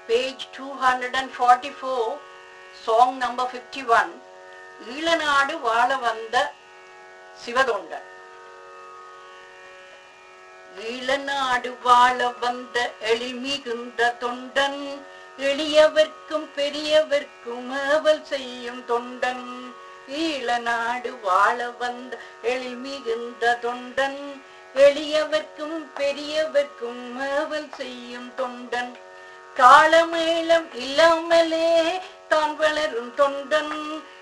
page 244, song number 51, ஈழநாடு வாழ வந்த சிவதொண்டன் ஈழநாடு வாழ வந்த எளிமிகுந்த தொண்டன் எளியவர்க்கும் பெரியவர்க்கும் ஏவல் செய்யும் தொண்டன் ஈழநாடு வாழ வந்த எளிமிகுந்த தொண்டன் எளியவர்க்கும் பெரியவர்க்கும் ஏவல் செய்யும் தொண்டன் காலமேளம் இல்லாமலே தான் வளரும் தொண்டன்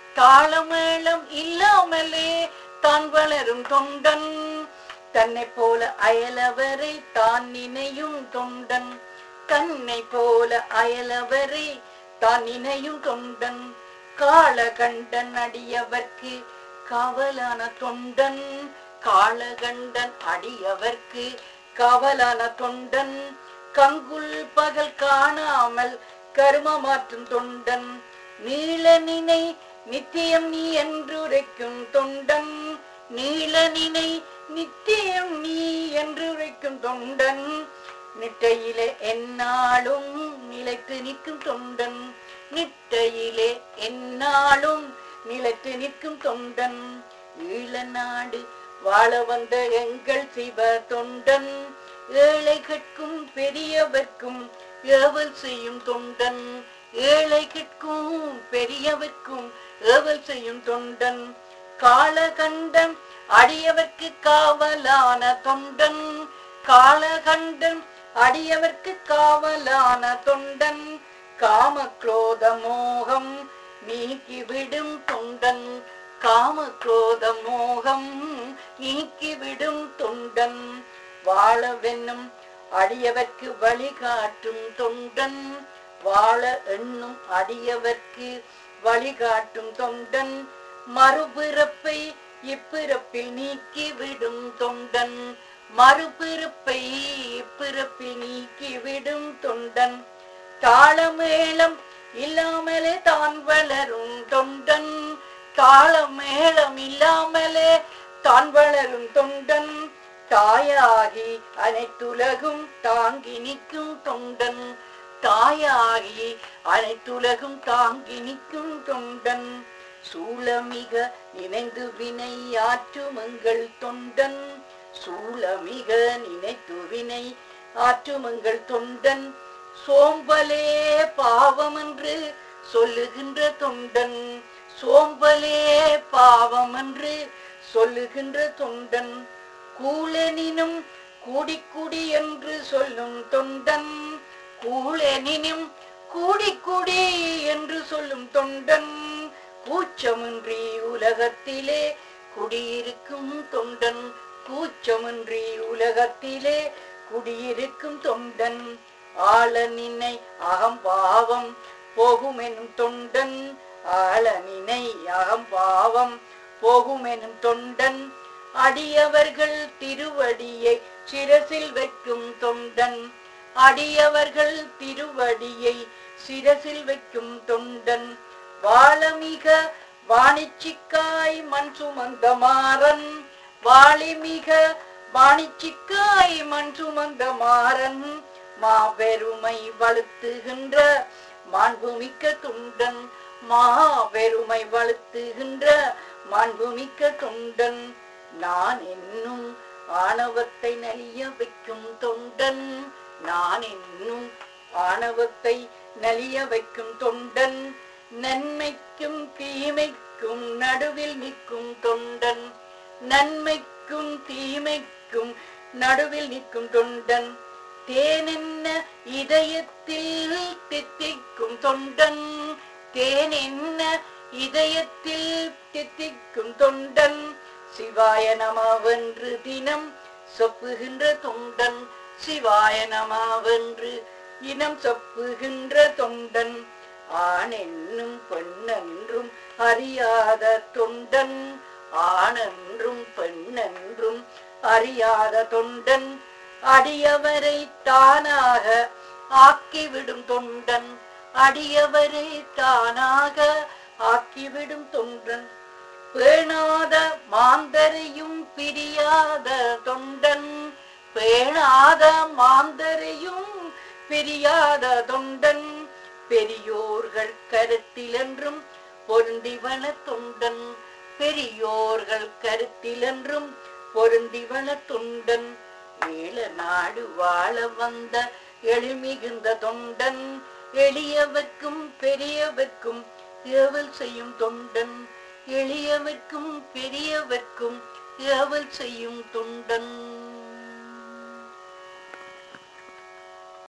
காலமேளம் இல்லாமலே தான் வளரும் தொண்டன் தன்னை போல அயலவரை தான் நினையும் தொண்டன் தன்னை போல அயலவரை தான் நினையும் தொண்டன் காலகண்டன் அடியவர்க்கு காவலான தொண்டன் காலகண்டன் அடியவர்க்கு காவலான தொண்டன் கங்குல் பகல் காணாமல் கருமமாற்றும் தொண்டன் நீல நினை நித்தியம் நீ என்றுரைக்கும் தொண்டன் நீல நினை நித்தியம் நீ என்றுரைக்கும் தொண்டன் நிட்டையிலே என்னாலும் நிலைத்து நிற்கும் தொண்டன் நிட்டையிலே என்னாலும் நிலைத்து நிற்கும் தொண்டன் ஈழ நாடு வாழ வந்த எங்கள் சிவ தொண்டன் ஏழைகட்கும் பெரியவர்க்கும் ஏவல் செய்யும் தொண்டன் ஏழைகட்கும் பெரியவர்க்கும் ஏவல் செய்யும் தொண்டன் காலகண்டன் அடியவர்க்கு காவலான தொண்டன் காலகண்டன் அடியவர்க்கு காவலான தொண்டன் காமக்ரோத மோகம் நீக்கிவிடும் தொண்டன் காமக்ரோத மோகம் நீக்கிவிடும் தொண்டன் வாழவென்னும் அடியவர்க்கு வழிகாட்டும் தொண்டன் வாழ எண்ணும் அடியவர்க்கு வழிகாட்டும் தொண்டன் மறுபிறப்பை இப்பிறப்பில் நீக்கிவிடும் தொண்டன் மறுபிறப்பை இப்பிறப்பில் நீக்கிவிடும் தொண்டன் தாளமேளம் இல்லாமலே தான் வளரும் தொண்டன் தாளமேளம் இல்லாமலே தான் வளரும் தொண்டன் தாயாகி அனைத்துலகும் தாங்கி நிற்கும் தொண்டன் தாயாகி அனைத்துலகும் தாங்கி நிற்கும் தொண்டன் சூளமிக நினைந்து வினை ஆற்றுமங்கள் தொண்டன் சூளமிக நினைத்து வினை ஆற்றுமங்கள் தொண்டன் சோம்பலே பாவம் என்று சொல்லுகின்ற தொண்டன் சோம்பலே பாவம் என்று சொல்லுகின்ற தொண்டன் கூலெனினும் கூடி கூடி என்று சொல்லும் தொண்டன் கூலெனினும் கூடி கூடி என்று சொல்லும் தொண்டன் கூச்சமின்றி உலகத்திலே குடியிருக்கும் தொண்டன் கூச்சமின்றி உலகத்திலே குடியிருக்கும் தொண்டன் ஆளனினை அகம்பாவம் போகுமெனும் தொண்டன் ஆளனினை அகம்பாவம் போகுமெனும் தொண்டன் அடியவர்கள் திருவடியை சிரசில் வைக்கும் தொண்டன் அடியவர்கள் திருவடியை சிரசில் வைக்கும் தொண்டன் வாழமிக வாணிச்சிக்காய் மண் சுமந்த மாறன் வாளிமிக வாணிச்சிக்காய் மண் சுமந்த மாறன் மாபெருமை வலுத்துகின்ற மாண்புமிக்க துண்டன் மாபெருமை வலுத்துகின்ற மாண்புமிக்க தொண்டன் நான் என்னும் ஆணவத்தை நலிய வைக்கும் தொண்டன் நான் என்னும் ஆணவத்தை நலிய வைக்கும் தொண்டன் நன்மைக்கும் தீமைக்கும் நடுவில் நிற்கும் தொண்டன் நன்மைக்கும் தீமைக்கும் நடுவில் நிற்கும் தொண்டன் தேனென்ன இதயத்தில் தித்திக்கும் தொண்டன் தேனென்ன இதயத்தில் தித்திக்கும் தொண்டன் சிவாய நமவென்று தினம் சொப்புகின்ற தொண்டன் சிவாய நமவென்று இனம் சொப்புகின்ற தொண்டன் ஆணென்னும் பெண்ணென்றும் அறியாத தொண்டன் ஆணென்றும் பெண்ணென்றும் அறியாத தொண்டன் அடியவரை தானாக ஆக்கிவிடும் தொண்டன் அடியவரை தானாக ஆக்கிவிடும் தொண்டன் பேணாத மாந்தரையும் பிரியாத தொண்டன் பேணாத மாந்தரையும் பிரியாத தொண்டன் பெரியோர்கள் கருத்திலென்றும் பொருந்திவன தொண்டன் பெரியோர்கள் கருத்திலென்றும் பொருந்திவன தொண்டன் ஏழ நாடு வாழ வந்த எழில்மிகுந்த தொண்டன் எளியவர்க்கும் பெரியவர்க்கும் ஏவல் செய்யும் தொண்டன் எளியவர்க்கும் பெரியவர்க்கும் ஏவல் செய்யும் தொண்டன்